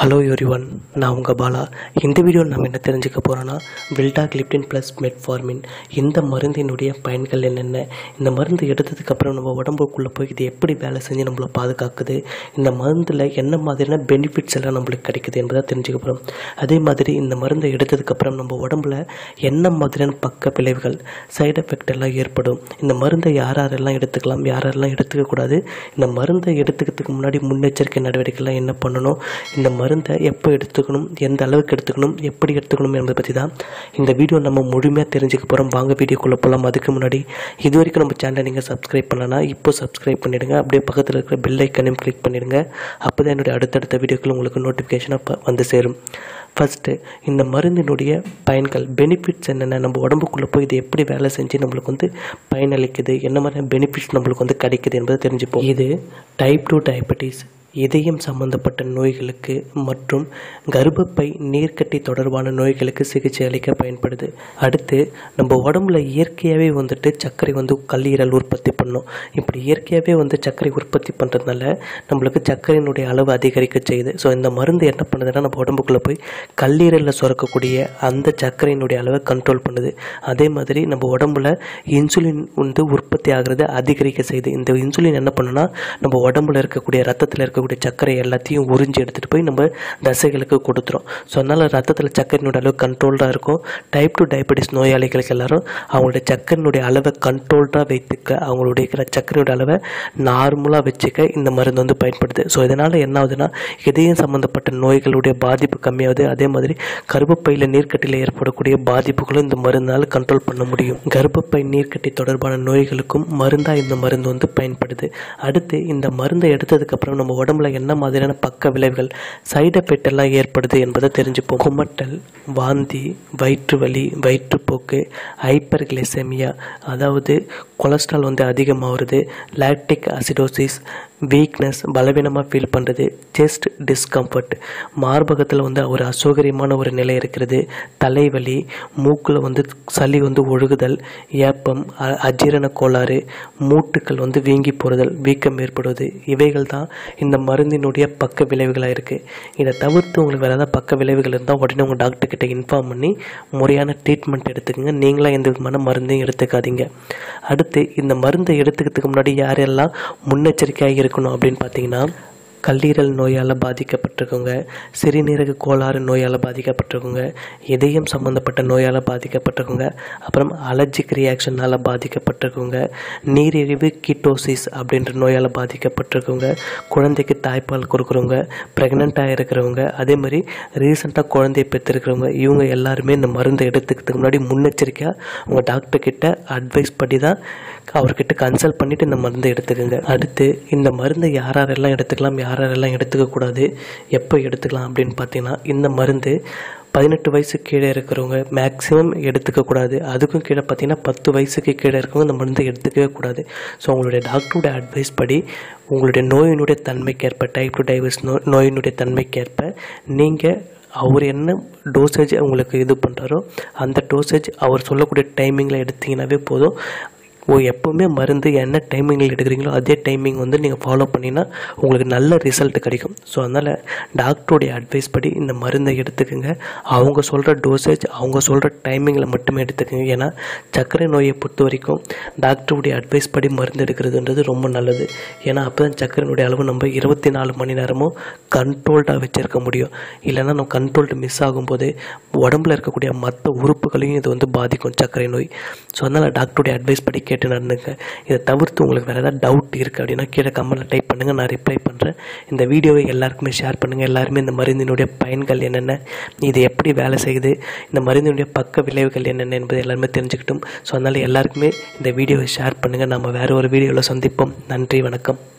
hello everyone நான் உங்கள் பாலா இந்த வீடியோ நம்ம என்ன தெரிஞ்சுக்க போகிறோன்னா வில்டா கிளிப்டின் ப்ளஸ் மெட்ஃபார்மின் இந்த மருந்தினுடைய பயன்கள் என்னென்ன இந்த மருந்து எடுத்ததுக்கப்புறம் நம்ம உடம்புக்குள்ளே போய் இது எப்படி வேலை செஞ்சு நம்மளை பாதுகாக்குது இந்த மருந்தில் என்ன மாதிரியான பெனிஃபிட்ஸ் எல்லாம் நம்மளுக்கு கிடைக்குது என்பதை தெரிஞ்சுக்க போகிறோம் அதே மாதிரி இந்த மருந்தை எடுத்ததுக்கப்புறம் நம்ம உடம்புல என்ன மாதிரியான பக்க விளைவுகள் சைடு எஃபெக்ட் எல்லாம் ஏற்படும் இந்த மருந்தை யார் யாரெல்லாம் எடுத்துக்கலாம் யார் யாரெல்லாம் எடுத்துக்கக்கூடாது இந்த மருந்தை எடுத்துக்கிறதுக்கு முன்னாடி முன்னெச்சரிக்கை நடவடிக்கைலாம் என்ன பண்ணணும் இந்த மருந்தை எப்போ எடுத்துக்கணும் எந்த அளவுக்கு எடுத்துக்கணும் எப்படி எடுத்துக்கணும் என்பதை பற்றி தான் இந்த வீடியோ நம்ம முழுமையாக தெரிஞ்சுக்க போகிறோம் வாங்க வீடியோக்குள்ளே போகலாம் அதுக்கு முன்னாடி இது வரைக்கும் நம்ம சேனலை நீங்கள் சப்ஸ்கிரைப் பண்ணலன்னா இப்போ சப்ஸ்கிரைப் பண்ணிடுங்க அப்படியே பக்கத்தில் இருக்கிற பெல் ஐக்கனையும் கிளிக் பண்ணிடுங்க அப்போ தான் என்னுடைய அடுத்தடுத்த வீடியோக்கள் உங்களுக்கு நோட்டிஃபிகேஷனாக வந்து சேரும் ஃபஸ்ட்டு இந்த மருந்தினுடைய பயன்கள் பெனிஃபிட்ஸ் என்னென்ன நம்ம உடம்புக்குள்ளே போய் இது எப்படி வேலை செஞ்சு நம்மளுக்கு வந்து பயனளிக்குது என்ன மாதிரியான பெனிஃபிட்ஸ் நம்மளுக்கு வந்து கிடைக்குது என்பதை தெரிஞ்சுப்போம் இது டைப் டூ டயபெட்டிஸ் இதயம் சம்பந்தப்பட்ட நோய்களுக்கு மற்றும் கர்ப்பப்பை நீர்க்கட்டி தொடர்பான நோய்களுக்கு சிகிச்சை அளிக்க பயன்படுது அடுத்து நம்ம உடம்புல இயற்கையாகவே வந்துட்டு சர்க்கரை வந்து கல்லீரல் உற்பத்தி பண்ணும் இப்படி இயற்கையாகவே வந்து சர்க்கரை உற்பத்தி பண்ணுறதுனால நம்மளுக்கு சர்க்கரையினுடைய அளவு அதிகரிக்க செய்யுது ஸோ இந்த மருந்து என்ன பண்ணுதுன்னா நம்ம உடம்புக்குள்ளே போய் கல்லீரலில் சுரக்கக்கூடிய அந்த சர்க்கரையினுடைய அளவை கண்ட்ரோல் பண்ணுது அதே மாதிரி நம்ம உடம்புல இன்சுலின் வந்து உற்பத்தி ஆகிறது அதிகரிக்க செய்யுது இந்த இன்சுலின் என்ன பண்ணுன்னா நம்ம உடம்புல இருக்கக்கூடிய ரத்தத்தில் இருக்கக்கூடிய சர்க்கரை எல்லாத்தையும் உறிஞ்சி எடுத்துகிட்டு போய் நம்ம தசைகளுக்கு கொடுத்துரும் ஸோ அதனால் ரத்தத்தில் சர்க்கரையினுடைய அளவு கண்ட்ரோல்டாக இருக்கும் டைப் டூ டயபெட்டிஸ் நோயாளிகளுக்கு எல்லாரும் அவங்களுடைய சர்க்கரையினுடைய அளவை கண்ட்ரோல்டாக வைத்துக்க அவங்களுடைய இருக்கிற சர்க்கரையோட அளவை நார்மலாக வச்சுக்க இந்த மருந்து வந்து பயன்படுது ஸோ இதனால் என்ன ஆகுதுன்னா இதயம் சம்மந்தப்பட்ட நோய்களுடைய பாதிப்பு கம்மியாகுது அதே மாதிரி கர்ப்பப்பையில் நீர்க்கட்டியில் ஏற்படக்கூடிய பாதிப்புகளும் இந்த மருந்தால் கண்ட்ரோல் பண்ண முடியும் கர்ப்பப்பை நீர்க்கட்டி தொடர்பான நோய்களுக்கும் மருந்தாக இந்த மருந்து வந்து பயன்படுது அடுத்து இந்த மருந்தை எடுத்ததுக்கப்புறம் நம்ம உடம்புல என்ன மாதிரியான பக்க விளைவுகள் சைடு எஃபெக்ட் எல்லாம் ஏற்படுது என்பதை தெரிஞ்சுப்போம் குமட்டல் வாந்தி வயிற்று வலி வயிற்றுப்போக்கு ஹைப்பர் கிளைசெமியா அதாவது கொலஸ்ட்ரால் வந்து அதிகமாகிறது லாக்டிக் அசிடோசிஸ் வீக்னஸ் பலவீனமாக ஃபீல் பண்ணுறது செஸ்ட் டிஸ்கம்ஃபர்ட் மார்பகத்தில் வந்து ஒரு அசௌகரியமான ஒரு நிலை இருக்கிறது தலைவலி மூக்கில் வந்து சளி வந்து ஒழுகுதல் ஏப்பம் அ- அஜீரண கோளாறு மூட்டுக்கள் வந்து வீங்கி போறுதல் வீக்கம் ஏற்படுவது இவைகள் தான் இந்த மருந்தினுடைய பக்க விளைவுகளாக இருக்குது இதை தவிர்த்து உங்களுக்கு வேறு ஏதாவது பக்க விளைவுகள் இருந்தால் உடனே உங்கள் டாக்டர் கிட்ட இன்ஃபார்ம் பண்ணி முறையான ட்ரீட்மெண்ட் எடுத்துக்கோங்க நீங்களாம் எந்த விதமான மருந்தையும் எடுத்துக்காதீங்க அடுத்து இந்த மருந்தை எடுத்துக்கிறதுக்கு முன்னாடி யாரெல்லாம் முன்னெச்சரிக்கையாக இருக்கணும் அப்படின்னு பார்த்தீங்கன்னா கல்லீரல் நோயால் பாதிக்கப்பட்டிருக்கவங்க சிறுநீரக கோளாறு நோயால் பாதிக்கப்பட்டிருக்கவங்க இதயம் சம்மந்தப்பட்ட நோயால் பாதிக்கப்பட்டிருக்கவங்க அப்புறம் அலர்ஜிக் ரியாக்ஷனால் பாதிக்கப்பட்டிருக்கவங்க நீரிழிவு கீட்டோசிஸ் அப்படின்ற நோயால் பாதிக்கப்பட்டிருக்கவங்க குழந்தைக்கு தாய்ப்பால் கொடுக்குறவங்க ப்ரெக்னெண்ட்டாக இருக்கிறவங்க அதே மாதிரி ரீசெண்டாக குழந்தைய பெற்றிருக்கிறவங்க இவங்க எல்லாருமே இந்த மருந்தை எடுத்துக்கிறதுக்கு முன்னாடி முன்னெச்சரிக்கையாக உங்கள் டாக்டர் கிட்ட அட்வைஸ் பண்ணி தான் அவர்கிட்ட கன்சல்ட் பண்ணிவிட்டு இந்த மருந்தை எடுத்துக்கோங்க அடுத்து இந்த மருந்தை யார் யாரெல்லாம் எடுத்துக்கலாம் யார் யாரெல்லாம் எடுத்துக்கக்கூடாது எப்போ எடுத்துக்கலாம் அப்படின்னு பார்த்தீங்கன்னா இந்த மருந்து பதினெட்டு வயசு கீழே இருக்கிறவங்க மேக்ஸிமம் எடுத்துக்கக்கூடாது அதுக்கும் கீழே பார்த்தீங்கன்னா பத்து வயசுக்கு கீழே இருக்கவங்க இந்த மருந்தை எடுத்துக்கவே கூடாது ஸோ உங்களுடைய டாக்டரோட அட்வைஸ் படி உங்களுடைய நோயினுடைய தன்மைக்கேற்ப டைப் டூ டைவர்ஸ் நோ நோயினுடைய தன்மைக்கேற்ப நீங்கள் அவர் என்ன டோசேஜ் உங்களுக்கு இது பண்ணுறாரோ அந்த டோசேஜ் அவர் சொல்லக்கூடிய டைமிங்கில் எடுத்தீங்கன்னாவே போதும் ஓ எப்போவுமே மருந்து என்ன டைமிங்கில் எடுக்கிறீங்களோ அதே டைமிங் வந்து நீங்கள் ஃபாலோ பண்ணினா உங்களுக்கு நல்ல ரிசல்ட் கிடைக்கும் ஸோ அதனால் டாக்டருடைய அட்வைஸ் படி இந்த மருந்தை எடுத்துக்கோங்க அவங்க சொல்கிற டோசேஜ் அவங்க சொல்கிற டைமிங்கில் மட்டுமே எடுத்துக்கோங்க ஏன்னா சர்க்கரை நோயை பொறுத்த வரைக்கும் டாக்டருடைய அட்வைஸ் படி மருந்து எடுக்கிறதுன்றது ரொம்ப நல்லது ஏன்னா அப்போ தான் சர்க்கரையினுடைய அளவு நம்ம இருபத்தி நாலு மணி நேரமும் கண்ட்ரோல்டாக வச்சுருக்க முடியும் இல்லைன்னா நம்ம கண்ட்ரோல்டு மிஸ் ஆகும்போது உடம்புல இருக்கக்கூடிய மற்ற உறுப்புகளையும் இது வந்து பாதிக்கும் சர்க்கரை நோய் ஸோ அதனால் டாக்டருடைய அட்வைஸ் படி கேட்டு நடந்துங்க இதை தவிர்த்து உங்களுக்கு வேறு ஏதாவது டவுட் இருக்குது அப்படின்னா கீழே கமெண்ட்டில் டைப் பண்ணுங்கள் நான் ரிப்ளை பண்ணுறேன் இந்த வீடியோவை எல்லாருக்குமே ஷேர் பண்ணுங்கள் எல்லாருமே இந்த மருந்தினுடைய பயன்கள் என்னென்ன இது எப்படி வேலை செய்யுது இந்த மருந்தினுடைய பக்க விளைவுகள் என்னென்ன என்பதை எல்லாருமே தெரிஞ்சுக்கிட்டும் ஸோ அதனால் எல்லாருக்குமே இந்த வீடியோவை ஷேர் பண்ணுங்கள் நம்ம வேறு ஒரு வீடியோவில் சந்திப்போம் நன்றி வணக்கம்